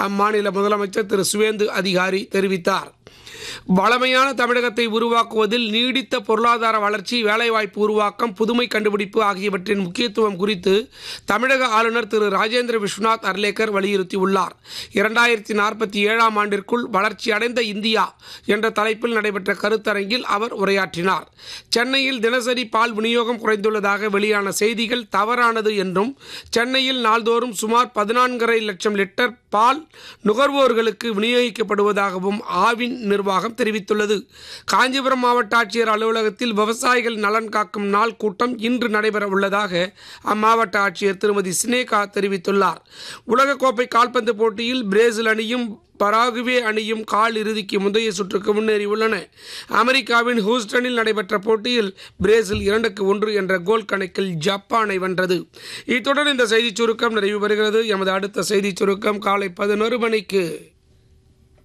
அம்மாநில முதலமைச்சர் திரு சுவேந்து அதிகாரி தெரிவித்தார் வளமையான தமிழகத்தை உருவாக்குவதில் நீடித்த பொருளாதார வளர்ச்சி வேலைவாய்ப்பு உருவாக்கம் புதுமை கண்டுபிடிப்பு ஆகியவற்றின் முக்கியத்துவம் குறித்து தமிழக ஆளுநர் திரு ராஜேந்திர விஸ்வநாத் அர்லேக்கர் வலியுறுத்தியுள்ளார் இரண்டாயிரத்தி நாற்பத்தி ஏழாம் ஆண்டிற்குள் வளர்ச்சி அடைந்த இந்தியா என்ற தலைப்பில் நடைபெற்ற கருத்தரங்கில் அவர் உரையாற்றினார் சென்னையில் தினசரி பால் விநியோகம் குறைந்துள்ளதாக வெளியான செய்திகள் தவறானது என்றும் சென்னையில் நாள்தோறும் சுமார் பதினான்கரை லட்சம் லிட்டர் பால் நுகர்வோர்களுக்கு விநியோகிக்கப்படுவதாகவும் ஆவின் நிர்வாகம் தெரிவித்துள்ளது காஞ்சிபுரம் மாவட்ட ஆட்சியர் அலுவலகத்தில் விவசாயிகள் நலன் காக்கும் நாள் கூட்டம் இன்று நடைபெற உள்ளதாக அம்மாவட்ட ஆட்சியர் திருமதி சினேகா தெரிவித்துள்ளார் உலகக்கோப்பை கால்பந்து போட்டியில் பிரேசில் அணியும் பராகுவே அணியும் கால் இறுதிக்கு முந்தைய சுற்றுக்கு முன்னேறியுள்ளன அமெரிக்காவின் ஹூஸ்டனில் நடைபெற்ற போட்டியில் பிரேசில் இரண்டுக்கு ஒன்று என்ற கோல் கணக்கில் ஜப்பானை வென்றது இத்துடன் இந்த செய்திச் சுருக்கம் நிறைவு பெறுகிறது எமது அடுத்த செய்திச் சுருக்கம் காலை பதினோரு மணிக்கு